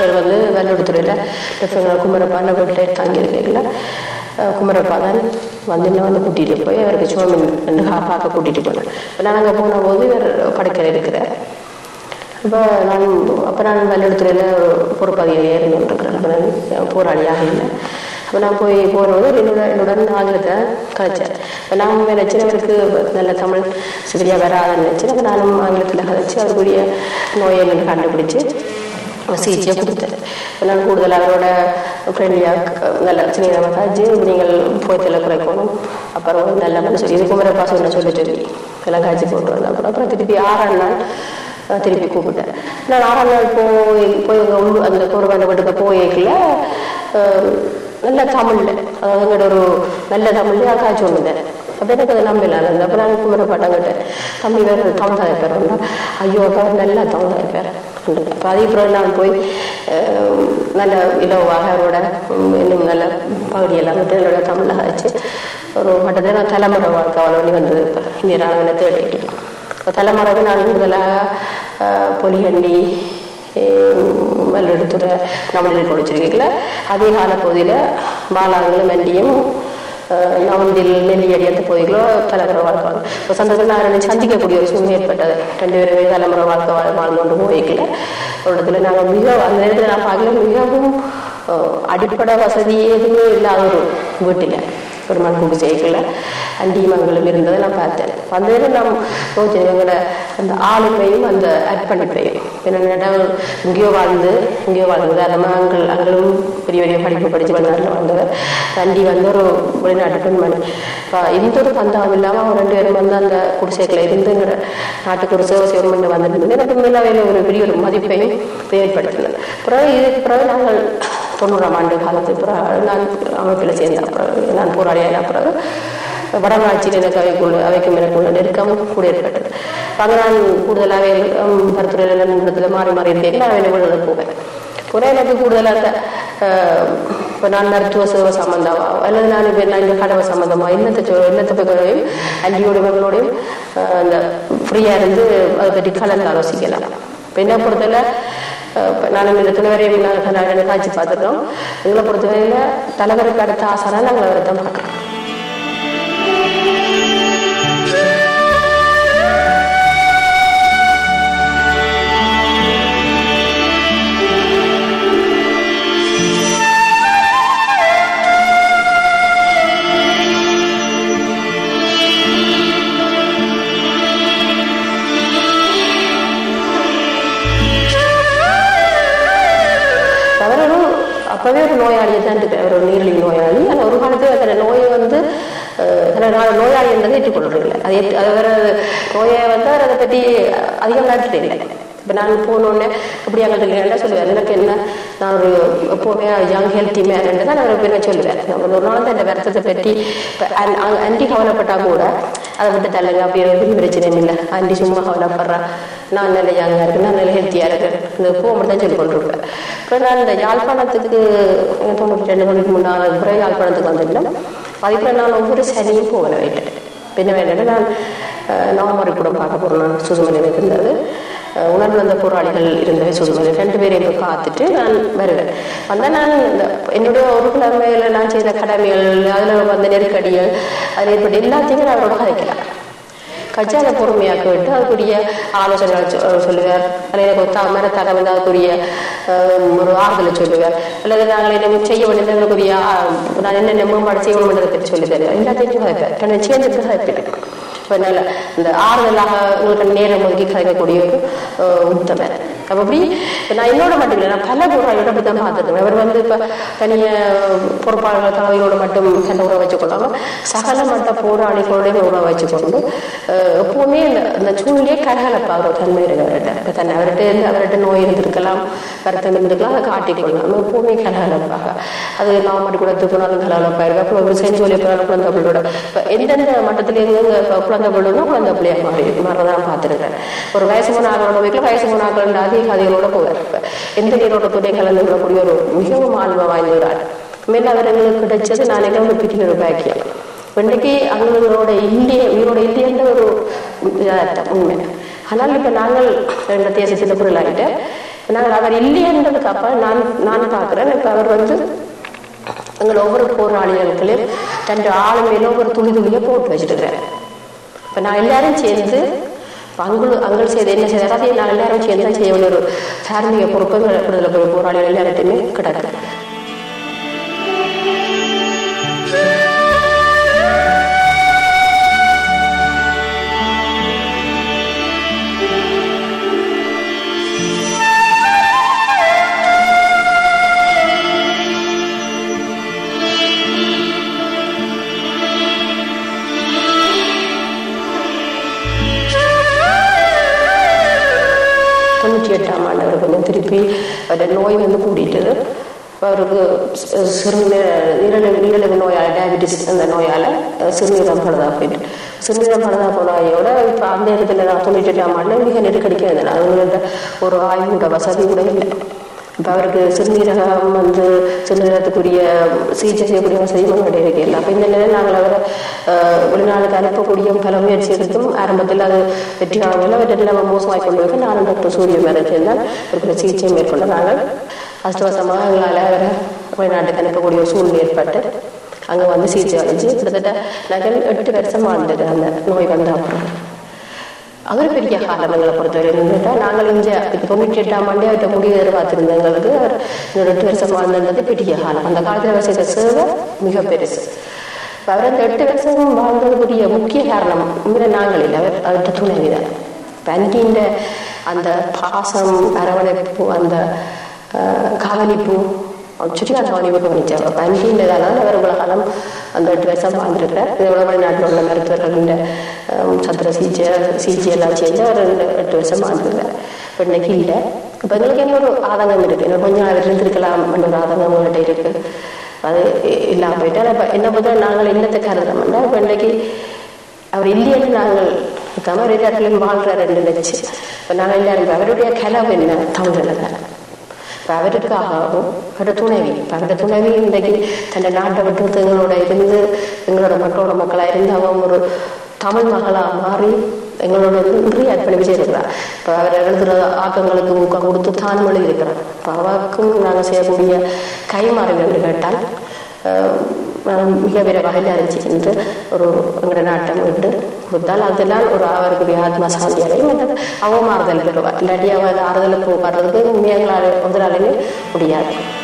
இவர் வந்து வெள்ளெடுத்துறையில் டிஃபன் குமரப்பான வீட்டில் தங்கியிருக்கீங்களா குமரப்பா தான் வந்து என்ன வந்து கூட்டிகிட்டு போய் அவருக்கு சோமின் ரெண்டு கா- பார்க்க கூட்டிகிட்டு போனேன் இப்போ நான் அங்கே போன போது இவர் படுக்கையில் இருக்கிறார் அப்போ நான் அப்போ நான் வெள்ளெடுத்துறையில் பொறுப்பதியில் இருந்துருக்கிறேன் அப்போ நான் போராளியாக இல்லை அப்போ நான் போய் போகும்போது என்னோட என்னுடன் ஆங்கிலத்தை கதைச்சேன் இப்போ நான் நினச்சேன் அவருக்கு நல்ல தமிழ் சரியாக வராதுன்னு நினச்சேன் அப்போ நானும் ஆங்கிலத்தில் கதைச்சு அவருக்குரிய நோயை எனக்கு கண்டுபிடிச்சு சிகிச்சையை கொடுத்தேன் இப்போ நான் கூடுதல் அவரோட ஃப்ரெண்ட்லியாக நல்ல சின்ன காய்ச்சி நீங்கள் போய்த்தல குறைக்கணும் அப்புறம் நல்ல மனசு இது குமரப்பா சொன்ன சொல்லி சொல்லி எல்லாம் காய்ச்சி போட்டு வந்தேன் அப்புறம் அப்புறம் திருப்பி ஆறாம் நாள் அஹ் திருப்பி கூப்பிட்டேன் நான் ஆறாம் நாள் போய் போய் அங்கே உள் அந்த குருவான வீட்டுக்கு போயிருக்கல நல்ல தமிழ்ல அதாவது எங்களோட ஒரு நல்ல தமிழ்ல காய்ச்சி ஒன்றுதேன் அப்போ எனக்கு அதை நம்பல அந்த அப்போ நான் குமரப்பாட்டங்கிட்ட தம்பி வேறு தமிழ் தாய்ப்பார் வந்தா ஐயோ அப்பா நல்லா தமிழ் தாய்ப்பார் அப்போ அதே பிறகு நான் போய் அஹ், நல்ல இலவாக அவரோட உம், இன்னும் நல்ல பகுதியெல்லாம் விட்டு என்னோட தமிழில் காய்ச்சி ஒரு மட்டத்தை நான் தலைமுறை வாழ்க்கை வளர்ந்து வந்தது இப்போ இந்திய ராணுவ தேடி தலைமுறைக்கு நான் கூடுதலாக பொலிகண்டி மல்லெடுத்துறை நம்மளில் கொடுத்துருக்கீங்கள அதே கால பகுதியில் பாலாங்களும் மண்டியும் நவந்தில் நெல்லியடி அந்த பகுதிகளோ தலைமுறை வாழ்க்கை வாழ் இப்போ சந்தத்தில் நான் ரெண்டு சந்திக்கக்கூடிய ஒரு சூழ்நிலை ஏற்பட்டது ரெண்டு பேருமே தலைமுறை வாழ்க்கை வாழ் வாழ்ந்து கொண்டு போய்க்கல ஒரு இடத்துல நாங்கள் மிக அந்த நேரத்தில் நான் பார்க்கல மிகவும் அஹ், அடிப்படை வசதி எதுவுமே இல்லாத ஒரு வீட்டில் ஒரு மண் கூட்டு செய்யல அண்டிமங்களும் இருந்ததை நான் பார்த்தேன் அந்த நேரம் நான் யோசிச்சேன் எங்களோட அந்த ஆளுமையும் அந்த அர்ப்பணிப்பையும் என்னென்ன இங்கேயோ வாழ்ந்து இங்கேயோ வாழ்ந்து உதாரணமாக அங்கள் அங்களும் பெரிய பெரிய படிப்பு படித்து வெளிநாட்டில் வந்தவர் அண்டி வந்து ஒரு வெளிநாட்டு பெண்மணி இப்போ எந்த ஒரு பந்தாவும் இல்லாமல் அவங்க ரெண்டு பேரும் வந்து அந்த குடிசைக்கில் இருந்து எங்களோட நாட்டுக்கு ஒரு சேவை செய்யணும் என்று வந்திருந்தது எனக்கு மேலாவையில் ஒரு பெரிய ஒரு மதிப்பையும் ஏற்படுத்தினது பிறகு இதுக்கு பிறகு நாங்கள் தொண்ணூறாம் ஆண்டு காலத்துக்கு பிறகு நான் அமைப்பில் சேர்ந்த பிறகு நான் போராடின பிறகு வடமாட்சியில் எனக்கு அவைக்குள்ள அவைக்கும் எனக்குள்ள நெருக்கம் கூட ஏற்பட்டது அங்கே நான் கூடுதலாக கருத்துறையில் நிறுவனத்தில் மாறி மாறி இருக்கேன் நான் வெளிநாடு போவேன் கூட எனக்கு கூடுதலாக இப்போ நான் மருத்துவ சேவை சம்பந்தமா அல்லது நான் இப்போ நான் இந்த கடவை சம்பந்தமா என்னத்தை சொ என்னத்தை பற்றியும் அண்டியோட மகளோடையும் அஹ், அந்த ஃப்ரீயாக இருந்து அதை பற்றி கலந்து ஆலோசிக்கலாம் இப்போ என்ன பொறுத்தவரை நானும் இந்த துணைவரையும் நாங்கள் நான் காட்சி பார்த்துருக்கோம் எங்களை பொறுத்தவரையில் தலைவருக்கு அடுத்த ஆசைனா நாங்கள் அவரை தான் பார்க்குறோம் அவர் ஒரு அப்பவே ஒரு நோயாளியை தான் இருக்கு அவர் ஒரு நீரிழிவு நோயாளி ஆனால் ஒரு காலத்தில் அந்த நோயை வந்து அஹ், தன்னை நான் நோயாளி என்பதை ஏற்றுக்கொள்றதில்லை அது ஏற்று அது வேற நோயை வந்து அவர் அதை பற்றி அதிகம் நாட்டு இல்லை இப்போ நான் போனோடனே இப்படி எங்கள்கிட்ட என்ன சொல்லுவார் எனக்கு என்ன நான் ஒரு எப்போவுமே யங் ஹெல்த்தி மேன் தான் அவர் என்ன சொல்லுவார் நான் ஒரு நாள் தான் இந்த வருத்தத்தை பற்றி இப்போ அண்டி கவலைப்பட்டா கூட அதை விட்டு தள்ளுங்க அப்படி ஒரு பெரிய பிரச்சனையும் இல்லை ஆண்டி சும்மா கவலைப்படுறா நான் நல்ல யங்காக இருக்கு நான் நல்ல ஹெல்த்தியாக இருக்கேன் இந்த பூ மட்டும் தான் சொல்லி கொண்டிருப்பேன் இப்போ நான் இந்த யாழ்ப்பாணத்துக்கு எனக்கு தொண்ணூற்றி ரெண்டு மணிக்கு முன்னால் பிறகு யாழ்ப்பாணத்துக்கு வந்துட்டேன் அதுக்கு நான் ஒவ்வொரு சனியும் போவேன் வைட்டேன் பின்ன வேண்டிய நான் நவம்பர் கூட பார்க்க போகிறேன் நான் சுசுமலை இருந்தது அஹ் உணர்வு வந்த போராளிகள் இருந்தவை சுசுமலை ரெண்டு பேரையும் போய் பார்த்துட்டு நான் வருவேன் வந்தால் நான் இந்த என்னுடைய ஒரு கிழமையில நான் செய்த கடமைகள் அதில் வந்த நெருக்கடிகள் அதில் ஏற்பட்ட எல்லாத்தையுமே நான் அவரோட கதைக்கலாம் கஜால பொறுமையாக்க விட்டு அதுக்குரிய ஆலோசனைகள் சொ- சொல்லுவார் அல்லது எனக்கு ஒத்தா மரத்தால வந்து அதுக்குரிய அஹ், ஒரு ஆறுதலை சொல்லுவார் அல்லது நாங்கள் என்ன செய்ய வேண்டியதுக்குரிய நான் என்னென்ன மேம்பாடு செய்ய வேண்டியதை பற்றி சொல்லி தருவேன் எல்லாத்தையும் கதைப்பேன் என்னை சேர்ந்துட்டு கதைப்பேன் இப்போ நல்ல இந்த ஆறுதலாக உங்களுக்கு நேரம் ஒதுக்கி கதைக்கக்கூடிய ஒரு அஹ், உத்தமர் அப்ப அப்படி இப்ப நான் என்னோட மட்டும் இல்லை நான் பல போராளியோட அப்படி தான் பார்த்துருக்கேன் அவர் வந்து இப்போ தனிய பொறுப்பாளர்கள் தலைவரோட மட்டும் சண்டை உறவு வச்சுக்கொள்ளாம சகல மட்ட போராளிகளோட உறவு வச்சுக்கொண்டு அஹ், எப்பவுமே இந்த இந்த சூழ்நிலையே கலகலப்பாக ஒரு தன்மை இருக்கு அவர்கிட்ட இப்ப தன்னை அவர்கிட்ட இருந்து அவர்கிட்ட நோய் இருந்திருக்கலாம் வருத்தம் இருந்திருக்கலாம் அதை காட்டிக்கொள்ளலாம் எப்பவுமே கலகலப்பாக அது நவம்பர் குளத்து போனாலும் கலகலப்பாக இருக்கு அப்புறம் ஒரு செஞ்சோலி போனாலும் குழந்தை பிள்ளோட இப்போ எந்தெந்த மட்டத்தில் எங்க இப்போ குழந்தை பிள்ளைனா குழந்தை பிள்ளையா மாறி மாறதான் பார்த்துருக்கேன் ஒரு வயசு மூணு ஆக்களோட வீட்டில் வயசு மூணு ஆக்கள் அதிக கதைகளோட போவார் இப்ப எந்த நீரோட துணை கலந்து விடக்கூடிய ஒரு மிகவும் ஆழ்மை வாய்ந்த ஒரு ஆள் மேல அவர் எங்களுக்கு கிடைச்சது நான் என்ன ஒரு பெரிய ஒரு பாக்கியம் இன்னைக்கு அவங்களோட இல்லையே உயிரோட இல்லையன்ற ஒரு இதாகத்தான் உண்மை ஆனால் இப்போ நாங்கள் ரெண்டு தேசத்தில் பொருளாகிட்டு நாங்கள் அவர் இல்லையன்றதுக்கு அப்புறம் நான் நான் பார்க்குறேன் இப்போ அவர் வந்து எங்கள் ஒவ்வொரு போராளிகளுக்களையும் ரெண்டு ஆளுமையில ஒவ்வொரு துளி துளியை போட்டு வச்சுட்டுக்கிறேன் இப்போ நான் எல்லாரும் சேர்ந்து அங்குள் அங்கள் செய்து என்ன செய்தாரோ அதை நாங்கள் எல்லாரும் சேர்ந்து தான் செய்ய வேண்டிய ஒரு தார்மீக பொறுப்பு எங்கள் விடுதலை புலி போராளிகள் எல்லார்ட்டையுமே கிடக்கு தொண்ணூற்றி எட்டாம் ஆண்டு அவருக்கு வந்து திருப்பி அவருடைய நோய் வந்து கூட்டிட்டு அவருக்கு சி- சிறுநீர நீரிழிவு நீரிழிவு நோயால் டயபிட்டிஸ் அந்த நோயால் சிறுநீரம் பழுதா போயிட்டு சிறுநீரம் பழுதா போனாயோட இப்போ அந்த இடத்துல நான் தொண்ணூற்றி எட்டாம் ஆண்டு மிக நெருக்கடிக்க இருந்தேன் அவங்களோட ஒரு ஆய்வோட வசதி கூட இல்லை இப்போ அவருக்கு சிறுநீரகம் வந்து சிறுநீரகத்துக்குரிய சிகிச்சை செய்யக்கூடிய வசதியும் கிடையாது இல்லை அப்போ இந்த நிலையில் நாங்கள் அவரை அஹ், வெளிநாடுக்கு அனுப்பக்கூடிய பல முயற்சி எடுத்தும் ஆரம்பத்தில் அது வெற்றியாகவில்லை அவற்றை நம்ம மோசமாய் கொண்டு வைக்க நானும் டாக்டர் சூரிய மேரேஜ் தான் இருக்கிற சிகிச்சை மேற்கொள்ள நாங்கள் அஷ்டவசமாக எங்களால் அவரை வெளிநாட்டுக்கு அனுப்பக்கூடிய ஒரு சூழ்நிலை ஏற்பட்டு அங்கே வந்து சிகிச்சை அடைஞ்சு கிட்டத்தட்ட நாங்கள் எட்டு வருஷம் வாழ்ந்தது அந்த நோய் வந்த அப்புறம் அது ஒரு பெரிய காலம் எங்களை பொறுத்தவரை இருந்துட்டா நாங்கள் இங்கே இப்போ தொண்ணூற்றி எட்டாம் ஆண்டே அவர்கிட்ட முடிவு எதிர்பார்த்திருந்த எங்களுக்கு அவர் இந்த ரெண்டு வருஷம் வாழ்ந்தது பெரிய காலம் அந்த காலத்தில் அவர் செய்த சேவை மிக பெருசு இப்ப அவர் அந்த எட்டு வருஷம் வாழ்ந்ததுக்குரிய முக்கிய காரணம் உண்மையில நாங்கள் இல்லை அவர் அவர்கிட்ட துணைவி தான் பண்டின்ற அந்த பாசம் அரவணைப்பு அந்த ஆஹ், கவனிப்பு சுற்றி அந்த கவனிப்பு கவனிச்சார் பண்டின்றதால அவர் இவ்வளவு காலம் அந்த எட்டு வருஷம் வாழ்ந்துருக்கிறார் இதோட வெளிநாட்டில் உள்ள மருத்துவர்கள் சத்திர சிகிச்சை சிகிச்சை எல்லாம் செஞ்சு அவர் ரெண்டு எட்டு வருஷம் வாழ்ந்துருக்கார் இப்போ இன்னைக்கு இல்லை இப்போ எங்களுக்கு என்ன ஒரு ஆதங்கம் இருக்கு இன்னும் கொஞ்சம் நாள் இருந்திருக்கலாம் ஒரு ஆதங்கம் உங்கள்கிட்ட இருக்கு அது இ- இல்லாம போயிட்டு ஆனா இப்ப என்ன பொறுத்த நாங்கள் என்னத்தை கருதுறோம்னா இப்போ இன்னைக்கு அவர் இல்லைன்னு நாங்கள் இருக்காம ஒரு இடத்துலையும் வாழ்றாருன்னு நினைச்சு இப்போ நாங்கள் எல்லாரும் இப்ப அவருடைய கனவு என்ன தமிழில் தான் இப்போ அவருக்காகவும் அவரோட துணைவி இப்போ அவரோட துணைவி இன்றைக்கு தன்னை நாட்டை விட்டு எங்களோட இருந்து எங்களோட மக்களோட மக்களாக இருந்து அவங்க ஒரு தமிழ் மகளாக மாறி எங்களோட நிறைய அர்ப்பணிப்பு செய்திருக்கிறார் இப்போ அவர் எழுதுகிற ஆக்கங்களுக்கு ஊக்கம் கொடுத்து தானும் எழுதியிருக்கிறார் இப்போ அவருக்கும் நாங்கள் செய்யக்கூடிய கைமாறு என்று கேட்டால் அஹ், நான் மிக விரைவாக எல்லாரும் சென்று ஒரு எங்களோட நாட்டம் விட்டு கொடுத்தால் அதெல்லாம் ஒரு அவருக்குரிய ஆத்மா சாந்தி அடையும் மற்றது அவமாறுதல் பெறுவார் இல்லாட்டி அவர் ஆறுதலுக்கு வர்றதுக்கு எங்களால் முதலாலுமே முடியாது